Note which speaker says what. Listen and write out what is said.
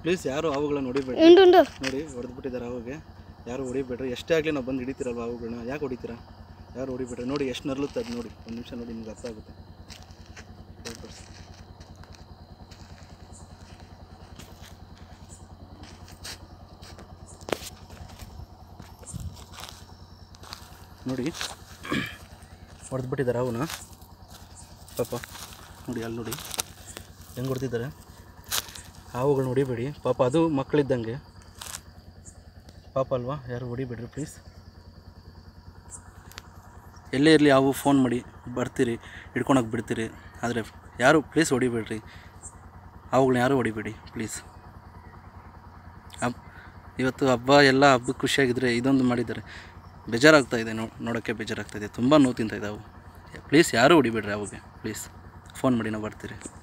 Speaker 1: Please ಯಾರು ಹಾವುಗಳನ್ನ ಹೊಡಿಬೇಡಿ
Speaker 2: ಉಂಡು ಉಂಡು
Speaker 1: ನೋಡಿ ಹೊಡೆದ್ಬಿಟ್ಟಿದ್ದಾರೆ ಹಾವಿಗೆ ಯಾರು ಹೊಡಿಬೇಡ್ರಿ ಎಷ್ಟೇ ಆಗಲಿ ನಾವು ಬಂದು ಹಿಡಿತೀರಲ್ವ ಹಾವುಗಳನ್ನ ಯಾಕೆ ಹೊಡಿತೀರಾ ಯಾರು ಹೊಡಿಬೇಡ್ರಿ ನೋಡಿ ಎಷ್ಟು ನರ್ಲುತ್ತೆ ಅದು ನೋಡಿ ಒಂದು ನಿಮಿಷ ನೋಡಿ ನಿಮ್ಗೆ ಅರ್ಥ ಆಗುತ್ತೆ ತೋರ್ಸಿ. ನೋಡಿ ಹೊಡೆದ್ಬಿಟ್ಟಿದ್ದಾರೆ ಅವನ ಪಾಪ ನೋಡಿ ಅಲ್ಲಿ ನೋಡಿ ಹೆಂಗೆ ಹೊಡೆದಿದ್ದಾರೆ ಹಾವುಗಳನ್ನ ಹೊಡಿಬೇಡಿ ಪಾಪ ಅದು ಮಕ್ಕಳಿದ್ದಂಗೆ ಪಾಪ ಅಲ್ವಾ ಯಾರು ಹೊಡಿಬೇಡ್ರಿ ಪ್ಲೀಸ್ ಎಲ್ಲೇ ಇರಲಿ ಹಾವು ಫೋನ್ ಮಾಡಿ ಬರ್ತೀರಿ ಹಿಡ್ಕೊಳಕ್ಕೆ ಬಿಡ್ತೀರಿ ಆದರೆ ಯಾರು ಪ್ಲೀಸ್ ಹೊಡಿಬೇಡ್ರಿ ಹಾವುಗಳನ್ನ ಯಾರು ಹೊಡಿಬೇಡಿ ಪ್ಲೀಸ್ ಹಬ್ ಇವತ್ತು ಹಬ್ಬ ಎಲ್ಲ ಹಬ್ಬಕ್ಕೆ ಖುಷಿಯಾಗಿದ್ದರೆ ಇದೊಂದು ಮಾಡಿದ್ದಾರೆ ಬೇಜಾರಾಗ್ತಾ ಇದೆ ನೋ ನೋಡೋಕ್ಕೆ ಬೇಜಾರಾಗ್ತಾ ಇದೆ ತುಂಬ ನೋವು ತಿಂತಾ ಇದ್ದಾವೆ ಪ್ಲೀಸ್ ಯಾರೂ ಹೊಡಿಬೇಡ್ರಿ ಅವಾಗೆ ಪ್ಲೀಸ್ ಫೋನ್ ಮಾಡಿ ನಾವು ಬರ್ತೀರಿ